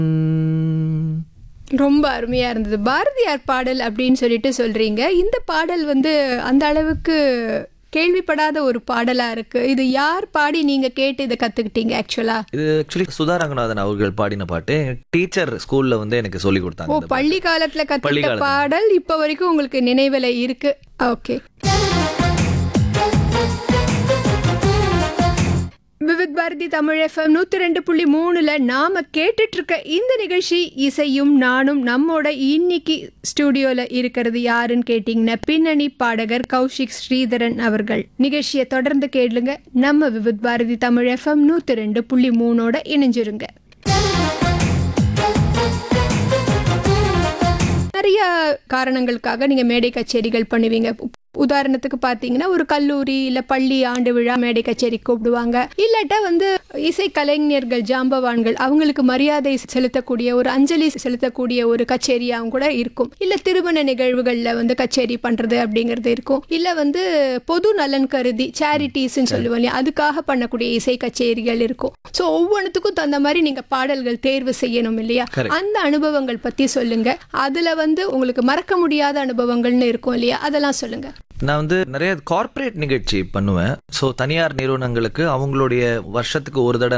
ரொம்ப அருமையா இருந்தது பாரதியார் பாடல் அப்படின்னு சொல்லிட்டு சொல்றீங்க இந்த பாடல் வந்து அந்த அளவுக்கு கேள்விப்படாத ஒரு பாடலா இருக்கு இது யார் பாடி நீங்க கேட்டு இதை கத்துக்கிட்டீங்க ஆக்சுவலா இது ஆக்சுவலி சுதா ரங்கநாதன் அவர்கள் பாடின பாட்டு டீச்சர் ஸ்கூல்ல வந்து எனக்கு சொல்லி கொடுத்தாங்க ஓ இந்த பாட்டு. பள்ளி காலத்துல பள்ளி கத்துக்கிட்ட காலத்துல. பாடல் இப்ப வரைக்கும் உங்களுக்கு நினைவுல இருக்கு ஓகே விவித் பாரதி தமிழ் எஃப்எம் நூத்தி ரெண்டு புள்ளி மூணுல நாம கேட்டுட்டு இருக்க இந்த நிகழ்ச்சி இசையும் நானும் நம்மோட இன்னைக்கு ஸ்டுடியோல இருக்கிறது யாருன்னு கேட்டீங்கன்னா பின்னணி பாடகர் கௌஷிக் ஸ்ரீதரன் அவர்கள் நிகழ்ச்சியை தொடர்ந்து கேளுங்க நம்ம விவித் பாரதி தமிழ் எஃப்எம் நூத்தி ரெண்டு புள்ளி மூணோட இணைஞ்சிருங்க நிறைய காரணங்களுக்காக நீங்க மேடை கச்சேரிகள் பண்ணுவீங்க உதாரணத்துக்கு பார்த்தீங்கன்னா ஒரு கல்லூரி இல்ல பள்ளி ஆண்டு விழா மேடை கச்சேரி கூப்பிடுவாங்க இல்லாட்டா வந்து இசை கலைஞர்கள் ஜாம்பவான்கள் அவங்களுக்கு மரியாதை செலுத்தக்கூடிய ஒரு அஞ்சலி செலுத்தக்கூடிய ஒரு கச்சேரியாகவும் கூட இருக்கும் இல்ல திருமண நிகழ்வுகள்ல வந்து கச்சேரி பண்றது அப்படிங்கிறது இருக்கும் இல்ல வந்து பொது நலன் கருதி சேரிட்டிஸ்ன்னு சொல்லுவோம் இல்லையா அதுக்காக பண்ணக்கூடிய இசை கச்சேரிகள் இருக்கும் ஸோ ஒவ்வொன்றுத்துக்கும் தகுந்த மாதிரி நீங்க பாடல்கள் தேர்வு செய்யணும் இல்லையா Correct. அந்த அனுபவங்கள் பத்தி சொல்லுங்க அதுல வந்து உங்களுக்கு மறக்க முடியாத அனுபவங்கள்னு இருக்கும் இல்லையா அதெல்லாம் சொல்லுங்க நான் வந்து நிறைய கார்ப்பரேட் நிகழ்ச்சி பண்ணுவேன் ஸோ தனியார் நிறுவனங்களுக்கு அவங்களுடைய வருஷத்துக்கு ஒரு தடவை